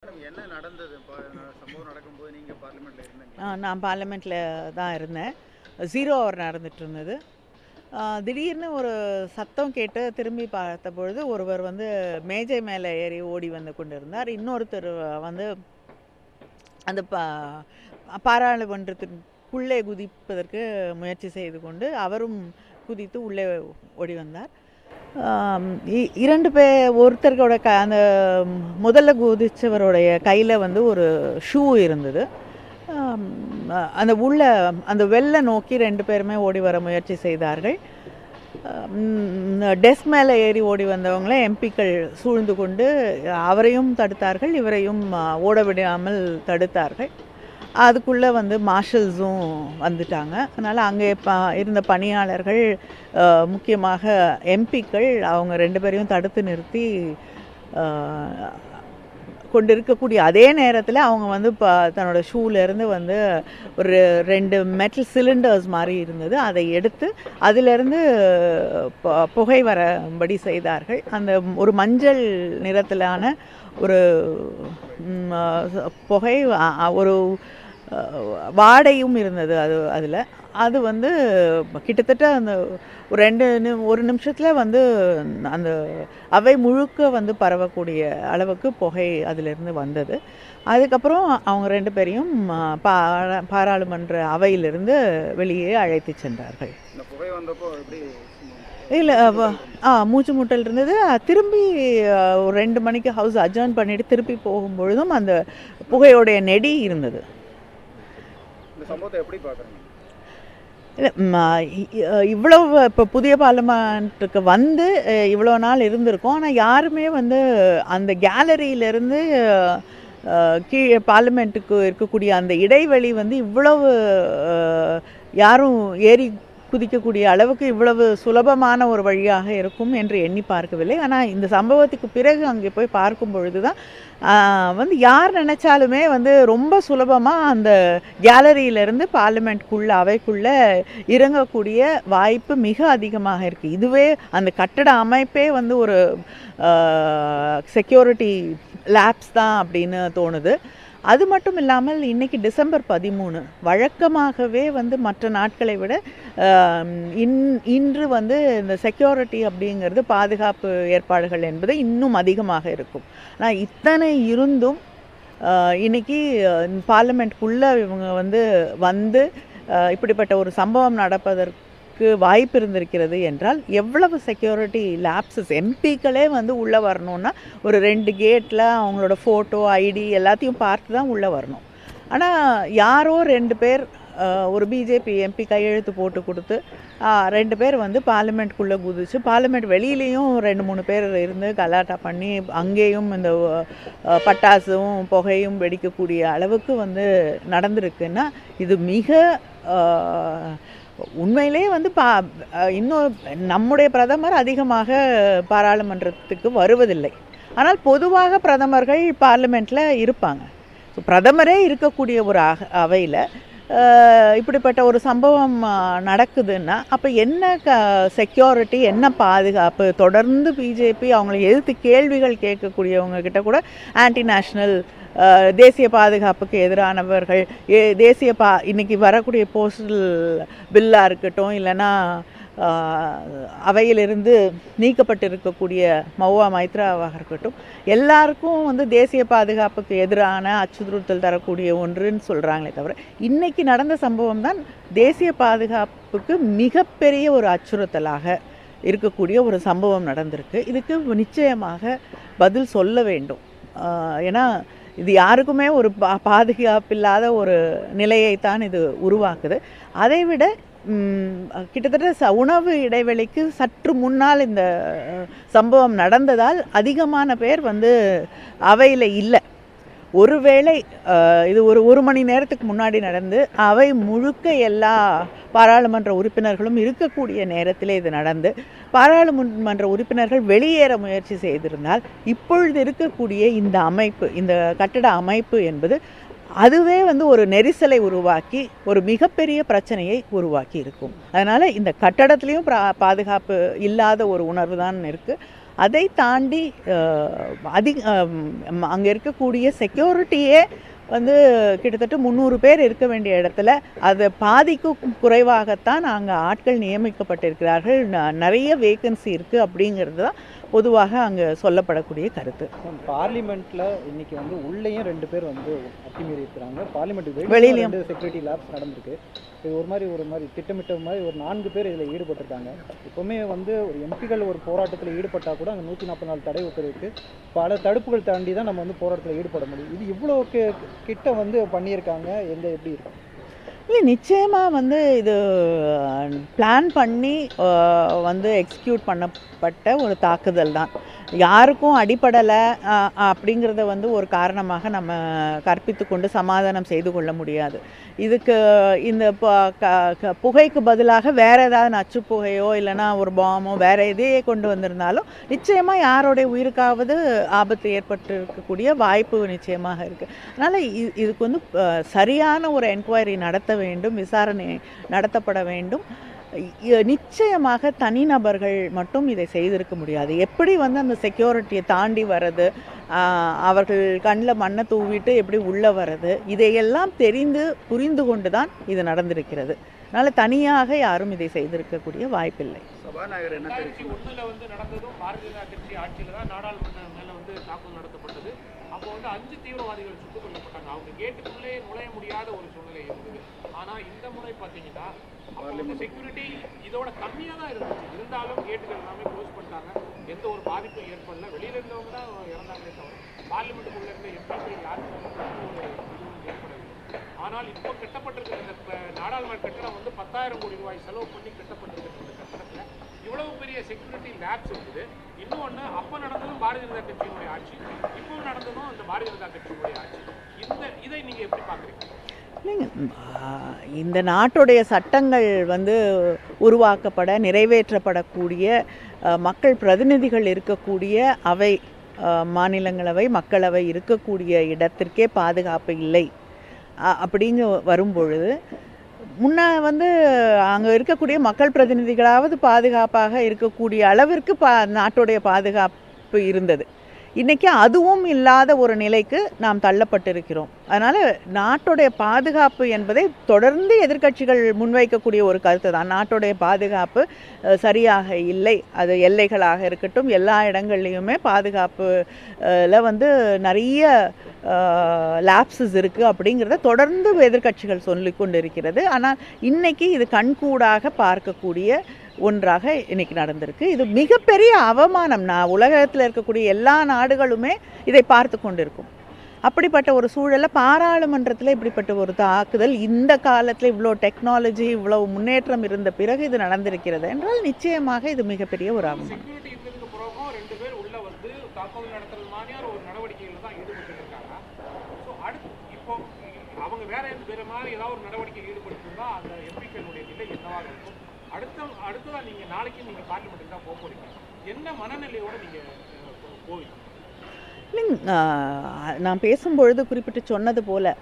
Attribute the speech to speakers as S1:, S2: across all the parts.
S1: Madam என்ன நடந்தது ப- ந- சம்பவம் நடக்கும்போது நீங்க பார்லிமெண்ட்ல இருந்தீங்க
S2: ஆ, நான் பார்லிமெண்ட்டில் தான் இருந்தேன் ஜீரோ ஹவர் நடந்துட்டு இருந்தது ஆ, திடீர்னு ஒரு சத்தம் கேட்டு திரும்பி பார்த்த பொழுது ஒருவர் வந்து மேஜை மேலே ஏறி ஓடி வந்து கொண்டு இருந்தார் இன்னொருத்தர் வந்து அந்த பா பாராளுமன்றத்திற்குள்ளே குதிப்பதற்கு முயற்சி செய்து கொண்டு அவரும் குதித்து உள்ளே ஓடி வந்தார் ஆம், இ- இரண்டு பே ஒருத்தரோட க அந்த முதல்ல குதிச்சவருடைய கையில் வந்து ஒரு ஷூ இருந்தது ஆம், அ- அந்த உள்ள அந்த வெள்ளை நோக்கி ரெண்டு பேருமே ஓடி வர முயற்சி செய்தார்கள் டெஸ்க் மேலே ஏறி ஓடி வந்தவங்கள எம்பிக்கள் சூழ்ந்து கொண்டு அவரையும் தடுத்தார்கள் இவரையும் ஆ, ஓட விடாமல் தடுத்தார்கள் அதுக்குள்ளே வந்து மார்ஷல்ஸும் வந்துட்டாங்க அதனால் அங்கே ப இருந்த பணியாளர்கள் ஆ, முக்கியமாக எம்பிக்கள் அவங்க ரெண்டு பேரையும் தடுத்து நிறுத்தி ஆ, கொண்டு இருக்கக்கூடிய அதே நேரத்தில் அவங்க வந்து இப்போ தன்னோட ஷூலேருந்து வந்து ஒரு ரெண்டு மெட்டல் சிலிண்டர்ஸ் மாதிரி இருந்தது அதை எடுத்து அதிலிருந்து ப- புகை வரபடி செய்தார்கள் அந்த ஒரு மஞ்சள் நிறத்திலான ஒரு ம், அ, புகை அ- அ- ஒரு அ, வாடையும் இருந்தது அது அதில் அது வந்து கிட்டத்தட்ட அந்த ஒரு ரெண்டு நி ஒரு நிமிஷத்தில் வந்து அந்த அவை முழுக்க வந்து பரவக்கூடிய அளவுக்கு புகை அதிலிருந்து வந்தது அதுக்கப்புறம் அவங்க ரெண்டு பேரையும் ஆ, பாரா பாராளுமன்ற அவையிலிருந்து வெளியே அழைத்து சென்றார்கள்
S1: இந்த புகை வந்தப்போ எப்படி
S2: இல்லை ஆ மூச்சு முட்டல் இருந்தது திரும்பி ஆ, ஒரு ரெண்டு மணிக்கு ஹவுஸ் அட்ஜர்ன் பண்ணிட்டு திருப்பி போகும்பொழுதும் அந்த புகையோடைய நெடி இருந்தது
S1: இந்த சம்பவத்தை எப்படி பாக்குறீங்க
S2: இல்லை இவ்வளவு இப்போ புதிய பார்லிமெண்ட்டுக்கு வந்து அஹ், இவ்வளோ நாள் இருந்திருக்கோம் ஆனால் யாருமே வந்து அந்த கேலரியிலேருந்து கீழே பார்லிமெண்ட்டுக்கு இருக்கக்கூடிய அந்த இடைவெளி வந்து இவ்வளவு அஹ், யாரும் ஏறி குதிக்கக்கூடிய அளவுக்கு இவ்வளவு சுலபமான ஒரு வழியாக இருக்கும் என்று எண்ணி பார்க்கவில்லை ஆனால் இந்த சம்பவத்துக்கு பிறகு அங்கே போய் பார்க்கும் பொழுது தான் ஆஹ், வந்து யார் நினைச்சாலுமே வந்து ரொம்ப சுலபமாக அந்த கேலரியிலேருந்து பார்லிமெண்ட்குள்ள அவைக்குள்ளே இறங்கக்கூடிய வாய்ப்பு மிக அதிகமாக இருக்குது இதுவே அந்த கட்டட அமைப்பே வந்து ஒரு செக்யூரிட்டி லேப்ஸ் தான் அப்படின்னு தோணுது அது மட்டும் இல்லாமல் இன்னைக்கு டிசம்பர் பதிமூணு வழக்கமாகவே வந்து மற்ற நாட்களை விட ஆம், இன் இன்று வந்து இந்த செக்யூரிட்டி அப்படிங்கிறது பாதுகாப்பு ஏற்பாடுகள் என்பது இன்னும் அதிகமாக இருக்கும் ஆனால் இத்தனை இருந்தும் ஆஹ், இன்னைக்கு பார்லிமெண்ட்குள்ளே இவங்க வந்து வந்து ஆஹ், இப்படிப்பட்ட ஒரு சம்பவம் நடப்பதற்கு வாய்ப்பு இருந்திருக்கிறது என்றால் எவ்வளவு செக்யூரிட்டி லேப்ஸஸ் எம்பிக்களே வந்து உள்ளே வரணும்னா ஒரு ரெண்டு கேட்டில் அவங்களோட ஃபோட்டோ ஐடி எல்லாத்தையும் பார்த்து தான் உள்ளே வரணும் ஆனால் யாரோ ரெண்டு பேர் ஆஹ், ஒரு பிஜேபி எம்பி கையெழுத்து போட்டு கொடுத்து ஆஹ், ரெண்டு பேர் வந்து பார்லிமெண்ட்குள்ளே குதிச்சு பார்லிமெண்ட் வெளியிலையும் ரெண்டு மூணு பேர் இருந்து கலாட்டா பண்ணி அங்கேயும் இந்த ஆஹ், பட்டாசும் புகையும் வெடிக்கக்கூடிய அளவுக்கு வந்து நடந்திருக்குன்னா இது மிக ஆஹ், உண்மையிலே வந்து பா அஹ் இன்னும் நம்முடைய பிரதமர் அதிகமாக பாராளுமன்றத்துக்கு வருவதில்லை ஆனால் பொதுவாக பிரதமர்கள் பார்லிமெண்ட்டில் இருப்பாங்க ஸோ பிரதமரே இருக்கக்கூடிய ஒரு அக அவையில் இப்படிப்பட்ட ஒரு சம்பவம் அஹ், நடக்குதுன்னா அப்போ என்ன க செக்யூரிட்டி என்ன பாதுகாப்பு தொடர்ந்து பிஜேபி அவங்களை எதிர்த்து கேள்விகள் கேட்கக்கூடியவங்க கிட்ட கூட ஆன்டி நேஷ்னல் தேசிய பாதுகாப்புக்கு எதிரானவர்கள் ஏ தேசிய பா இன்னைக்கு வரக்கூடிய போஸ்டல் பில்லாக இருக்கட்டும் இல்லைன்னா ஆஹ், அவையிலிருந்து நீக்கப்பட்டிருக்கக்கூடிய மௌவா மைத்ராவாக இருக்கட்டும் எல்லாருக்கும் வந்து தேசிய பாதுகாப்புக்கு எதிரான அச்சுறுத்தல் தரக்கூடிய ஒன்றுன்னு சொல்கிறாங்களே தவிர இன்னைக்கு நடந்த சம்பவம் தான் தேசிய பாதுகாப்புக்கு மிகப்பெரிய ஒரு அச்சுறுத்தலாக இருக்கக்கூடிய ஒரு சம்பவம் நடந்திருக்கு இதுக்கு நிச்சயமாக பதில் சொல்ல வேண்டும் ஆஹ், ஏன்னா இது யாருக்குமே ஒரு பா பாதுகாப்பில்லாத ஒரு நிலையைத்தான் இது உருவாக்குது அதை விட ம், கிட்டத்தட்ட ச உணவு இடைவெளிக்கு சற்று முன்னால் இந்த அஹ், சம்பவம் நடந்ததால் அதிகமான பேர் வந்து அவையில் இல்லை ஒருவேளை அஹ், இது ஒரு ஒரு மணி நேரத்துக்கு முன்னாடி நடந்து அவை முழுக்க எல்லா பாராளுமன்ற உறுப்பினர்களும் இருக்கக்கூடிய நேரத்திலே இது நடந்து பாராளுமன்ற உறுப்பினர்கள் வெளியேற முயற்சி செய்திருந்தால் இப்பொழுது இருக்கக்கூடிய இந்த அமைப்பு இந்த கட்டட அமைப்பு என்பது அதுவே வந்து ஒரு நெரிசலை உருவாக்கி ஒரு மிகப்பெரிய பிரச்சனையை உருவாக்கி இருக்கும் அதனால் இந்த கட்டடத்துலேயும் பிரா பாதுகாப்பு இல்லாத ஒரு உணர்வு தான் இருக்குது அதை தாண்டி அஹ், அதிக அங்கே இருக்கக்கூடிய செக்யூரிட்டியே வந்து கிட்டத்தட்ட முந்நூறு பேர் இருக்க வேண்டிய இடத்துல அது பாதிக்கும் குறைவாகத்தான் அங்கே ஆட்கள் நியமிக்கப்பட்டிருக்கிறார்கள் ந- நிறைய வேகன்சி இருக்குது அப்படிங்கிறது தான் பொதுவாக அங்கே சொல்லப்படக்கூடிய கருத்து
S3: பார்லிமெண்ட்ல இன்னைக்கு வந்து உள்ளேயும் ரெண்டு பேர் வந்து அத்துமீறி இருக்கிறாங்க பார்லிமெண்ட்
S2: வெளியிலயும்.
S3: வெளியிலயும் ரெண்டு செக்யூரிட்டி லேப்ஸ் நடந்திருக்கு இது ஒரு மாதிரி ஒரு மாதிரி திட்டமிட்ட மாதிரி ஒரு நான்கு பேர் இதில் ஈடுபட்டிருக்காங்க எப்பவுமே வந்து ஒரு எம்பிகள் ஒரு போராட்டத்தில் ஈடுபட்டா கூட அங்கே நூற்றி நாற்பது நாள் தடை உத்தரவுக்கு பல தடுப்புகள் தாண்டி தான் நம்ம வந்து போராட்டத்தில் ஈடுபட முடியும் இது இவ்வளோ கி- கிட்ட வந்து பண்ணியிருக்காங்க எந்த எப்படி இருக்கு
S2: இல்லை நிச்சயமாக வந்து இது பிளான் பண்ணி அஹ், வந்து எக்ஸிக்யூட் பண்ணப்பட்ட ஒரு தாக்குதல் தான் யாருக்கும் அடிப்படலை அப்படிங்கிறத வந்து ஒரு காரணமாக நம்ம கற்பித்து கொண்டு சமாதானம் செய்து கொள்ள முடியாது இதுக்கு இந்த ப- க- க- புகைக்கு பதிலாக வேற ஏதாவது நச்சு புகையோ இல்லைன்னா ஒரு பாமோ வேற எதையே கொண்டு வந்திருந்தாலும் நிச்சயமாக யாருடைய உயிருக்காவது ஆபத்து ஏற்பட்டு இருக்கக்கூடிய வாய்ப்பு நிச்சயமாக இருக்குது அதனால் இதுக்கு வந்து அஹ், சரியான ஒரு என்கொயரி நடத்த வேண்டும் விசாரணை நடத்தப்பட வேண்டும் இ- நிச்சயமாக தனிநபர்கள் மட்டும் இதை செய்திருக்க முடியாது எப்படி வந்து அந்த செக்யூரிட்டியை தாண்டி வர்றது ஆஹ், அவர்கள் கண்ணில் மண்ணை தூவிட்டு எப்படி உள்ளே வர்றது இதையெல்லாம் தெரிந்து புரிந்து கொண்டு தான் இது நடந்திருக்கிறது அதனால் தனியாக யாரும் இதை செய்திருக்கக்கூடிய வாய்ப்பில்லை
S1: சபாநாயகர் என்ன
S4: ரெண்டாயிரத்தி
S1: தெரிவிச்சு
S4: ஒண்ணுல வந்து நடந்ததும் பாரதிய ஜனதா கட்சி ஆட்சியில தான் நாடாளுமன்றம் மேல வந்து தாக்குதல் நடத்தப்பட்டது அப்போ வந்து அஞ்சு தீவிரவாதிகள் சுட்டுக் கொல்லப்பட்டாங்க அவங்க கேட்டுக்குள்ளே நுழைய முடியாத ஒரு சூழ்நிலை இருந்தது ஆனா இந்த முறை பாத்தீங்கன்னா அப்போ வந்து செக்யூரிட்டி இதோட கம்மியா தான் இருந்துச்சு இருந்தாலும் கேட்டுகள் எல்லாமே க்ளோஸ் பண்ணிட்டாங்க எந்த ஒரு பாதிப்பும் ஏற்படல வெளியில இருந்தவங்க தான் இறந்தாங்களே தவிர பார்லிமெண்ட்டுக்குள்ள இருந்த எம்பிக்கள் யாருக்கும் வந்து ஒரு இதுவும் ஏற்படவில்லை ஆனால் இப்போ கட்டப்பட்டிருக்கிற இந்த ப- நாடாளுமன்ற கட்டடம் வந்து பத்தாயிரம் கோடி ரூபாய் செலவு பண்ணி கட்டப்பட்டிருக்கிற இந்த கட்டடத்துல இவ்வளவு பெரிய செக்யூரிட்டி லேப்ஸ் இருக்குது இன்னொன்று அப்போ நடந்ததும் பாரதிய ஜனதா கட்சியினுடைய ஆட்சி இப்போ நடந்ததும் இந்த பாரதிய ஜனதா கட்சியினுடைய ஆட்சி இந்த இதை நீங்க எப்படி பாக்குறீங்க
S2: இல்லைங்க ம், ஆ, இந்த நாட்டுடைய சட்டங்கள் வந்து உருவாக்கப்பட நிறைவேற்றப்படக்கூடிய அ, மக்கள் பிரதிநிதிகள் இருக்கக்கூடிய அவை அ, மாநிலங்களவை மக்களவை இருக்கக்கூடிய இடத்திற்கே பாதுகாப்பு இல்லை அ- அப்படிங்க வரும்பொழுது முன்ன வந்து அங்கே இருக்கக்கூடிய மக்கள் பிரதிநிதிகளாவது பாதுகாப்பாக இருக்கக்கூடிய அளவிற்கு பா நாட்டுடைய பாதுகாப்பு இருந்தது இன்னைக்கு அதுவும் இல்லாத ஒரு நிலைக்கு நாம் தள்ளப்பட்டிருக்கிறோம் அதனால் நாட்டுடைய பாதுகாப்பு என்பதை தொடர்ந்து எதிர்க்கட்சிகள் முன்வைக்கக்கூடிய ஒரு கருத்து தான் நாட்டுடைய பாதுகாப்பு அஹ், சரியாக இல்லை அது எல்லைகளாக இருக்கட்டும் எல்லா இடங்கள்லையுமே பாதுகாப்புல வந்து நிறைய லேப்ஸஸ் இருக்குது அப்படிங்கிறத தொடர்ந்து எதிர்க்கட்சிகள் சொல்லி கொண்டு இருக்கிறது ஆனால் இன்னைக்கு இது கண்கூடாக பார்க்கக்கூடிய ஒன்றாக இன்னைக்கு நடந்திருக்கு இது மிகப்பெரிய அவமானம் நான் உலகத்தில் இருக்கக்கூடிய எல்லா நாடுகளுமே இதை பார்த்து கொண்டிருக்கும் அப்படிப்பட்ட ஒரு சூழலில் பாராளுமன்றத்தில் இப்படிப்பட்ட ஒரு தாக்குதல் இந்த காலத்தில் இவ்வளோ டெக்னாலஜி இவ்வளோ முன்னேற்றம் இருந்த பிறகு இது நடந்திருக்கிறது என்றால் நிச்சயமாக இது மிகப்பெரிய ஒரு அவமானம்
S4: செக்யூரிட்டி இருந்ததுக்கு பிறகும் ரெண்டு பேர் உள்ள வந்து தாக்குதல் நடத்துறது மாதிரியான ஒரு நடவடிக்கையில தான் ஈடுபட்டு இருக்காங்க ஸோ அடுத்து இப்போ அவங்க வேற எந்த வேற மாதிரி ஏதாவது ஒரு நடவடிக்கை ஈடுபட்டிருந்தா அந்த எம்பிக்களுடைய நிலை என்னவாக இருக்கும் அடுத்த அடுத்ததா நீங்க நாளைக்கு நீங்க பார்லிமெண்ட்டுக்கு தான் போக போறீங்க என்ன மனநிலையோட நீங்க அஹ், போ- போவீங்க
S2: இல்லைங்க ஆஹ் நான் பேசும்பொழுது குறிப்பிட்டு சொன்னது போல்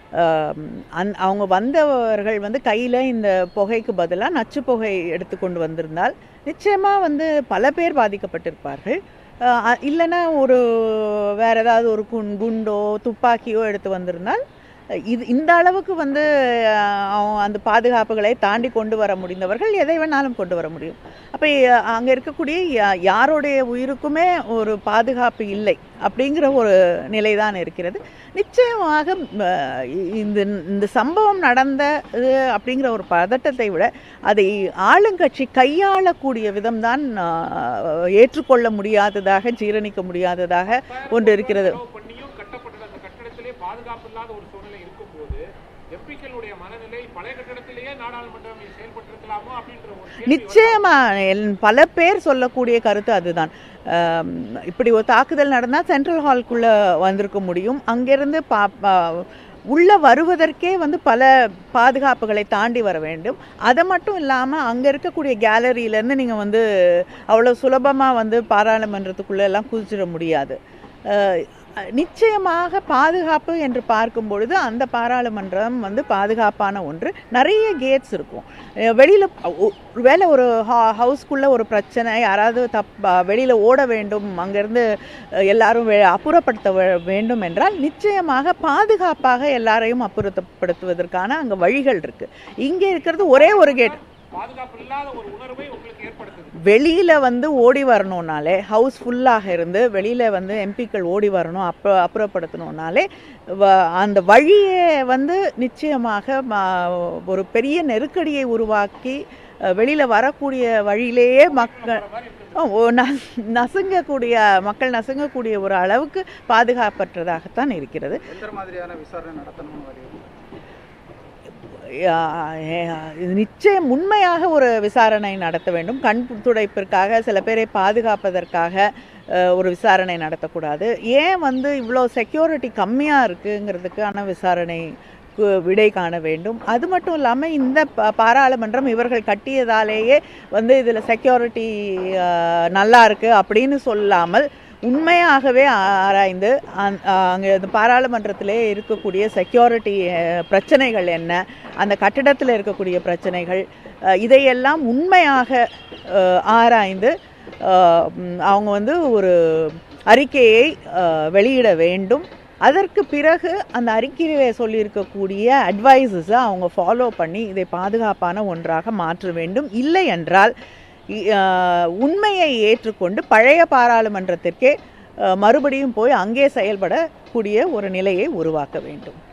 S2: அந் அவங்க வந்தவர்கள் வந்து கையில் இந்த புகைக்கு பதிலாக நச்சு புகை எடுத்துக்கொண்டு வந்திருந்தால் நிச்சயமாக வந்து பல பேர் பாதிக்கப்பட்டிருப்பார்கள் ஆஹ் அ- இல்லைன்னா ஒரு வேற ஏதாவது ஒரு குண் குண்டோ துப்பாக்கியோ எடுத்து வந்திருந்தால் இது இந்த அளவுக்கு வந்து ஆஹ் அவன் அந்த பாதுகாப்புகளை தாண்டி கொண்டு வர முடிந்தவர்கள் எதை வேணாலும் கொண்டு வர முடியும் அப்போ அங்கே இருக்கக்கூடிய யா- யாருடைய உயிருக்குமே ஒரு பாதுகாப்பு இல்லை அப்படிங்கிற ஒரு நிலை தான் இருக்கிறது நிச்சயமாக ம, இந்த இந்த சம்பவம் நடந்தது அப்படிங்கிற ஒரு பதட்டத்தை விட அதை ஆளுங்கட்சி கையாளக்கூடிய விதம்தான் ஆஹ், ஏற்றுக்கொள்ள முடியாததாக ஜீரணிக்க முடியாததாக ஒன்று இருக்கிறது
S4: செலவு பண்ணியும் கட்டப்பட்ட அந்த கட்டடத்திலே பாதுகாப்பு இல்லாத ஒரு சூழ்நிலை இருக்கும்போது எம்பிக்களுடைய மனநிலை பழைய கட்டடத்திலேயே நாடாளுமன்றம் செயல்பட்டிருக்கலாமோ அப்படின்ற ஒரு கேள்வி வருது.
S2: நிச்சயமா எல்- பல பேர் சொல்லக்கூடிய கருத்து அதுதான் ஆம், இப்படி ஒரு தாக்குதல் நடந்தால் சென்ட்ரல் ஹால்குள்ளே வந்திருக்க முடியும் அங்கிருந்து பா பா- உள்ள வருவதற்கே வந்து பல பாதுகாப்புகளை தாண்டி வர வேண்டும் அது மட்டும் இல்லாமல் அங்கே இருக்கக்கூடிய கேலரியிலேருந்து நீங்கள் வந்து அவ்வளோ சுலபமாக வந்து பாராளுமன்றத்துக்குள்ளே எல்லாம் குதிச்சிட முடியாது அஹ், அஹ், நிச்சயமாக பாதுகாப்பு என்று பார்க்கும் பொழுது அந்த பாராளுமன்றம் வந்து பாதுகாப்பான ஒன்று நிறைய கேட்ஸ் இருக்கும் வெளியில் வேலை ஒரு ஹவுஸ்க்குள்ளே ஒரு பிரச்சனை யாராவது தப் வெளியில் ஓட வேண்டும் அங்கேருந்து எல்லாரும் வெ- அப்புறப்படுத்த வே- வேண்டும் என்றால் நிச்சயமாக பாதுகாப்பாக எல்லாரையும் அப்புறப்படுத்துவதற்கான அங்கே வழிகள் இருக்குது இங்கே இருக்கிறது ஒரே ஒரு கேட்
S4: பாதுகாப்பு இல்லாத ஒரு உணர்வை உங்களுக்கு ஏற்படுத்துது
S2: வெளியில் வந்து ஓடி வரணும்னாலே ஹவுஸ் ஃபுல்லாக இருந்து வெளியில் வந்து எம்பிக்கள் ஓடி வரணும் அப்புற அப்புறப்படுத்தணும்னாலே வ- அந்த வழியே வந்து நிச்சயமாக ம- ஒரு பெரிய நெருக்கடியை உருவாக்கி வெளியில் வரக்கூடிய வழியிலேயே மக்கள் ஓ, ஓ, ந- நசுங்கக்கூடிய மக்கள் நசுங்கக்கூடிய ஒரு அளவுக்கு பாதுகாப்பற்றதாகத்தான் இருக்கிறது
S1: எந்த மாதிரியான விசாரணை நடத்தணும்னு வருகிறது
S2: யா- ஏ- இது நிச்சயம் உண்மையாக ஒரு விசாரணை நடத்த வேண்டும் கண் துடைப்பிற்காக சில பேரை பாதுகாப்பதற்காக அஹ், ஒரு விசாரணை நடத்தக்கூடாது ஏன் வந்து இவ்வளோ செக்யூரிட்டி கம்மியாக இருக்குங்கிறதுக்கான விசாரணை கு- விடை காண வேண்டும் அது மட்டும் இல்லாமல் இந்த ப- பாராளுமன்றம் இவர்கள் கட்டியதாலேயே வந்து இதில் செக்யூரிட்டி நல்லா இருக்குது அப்படின்னு சொல்லாமல் உண்மையாகவே ஆராய்ந்து அங்கே இந்த பாராளுமன்றத்திலே இருக்கக்கூடிய செக்யூரிட்டி பிரச்சனைகள் என்ன அந்த கட்டிடத்தில் இருக்கக்கூடிய பிரச்சனைகள் அஹ், இதையெல்லாம் உண்மையாக அஹ், ஆராய்ந்து அஹ், ம், அவங்க வந்து ஒரு அறிக்கையை அஹ், வெளியிட வேண்டும் அதற்கு பிறகு அந்த அறிக்கையிலே சொல்லியிருக்கக்கூடிய அட்வைசஸை அவங்க ஃபாலோ பண்ணி இதை பாதுகாப்பான ஒன்றாக மாற்ற வேண்டும் இல்லை என்றால் இ- அஹ், உண்மையை ஏற்றுக்கொண்டு பழைய பாராளுமன்றத்திற்கே அஹ், மறுபடியும் போய் அங்கே செயல்படக்கூடிய ஒரு நிலையை உருவாக்க வேண்டும்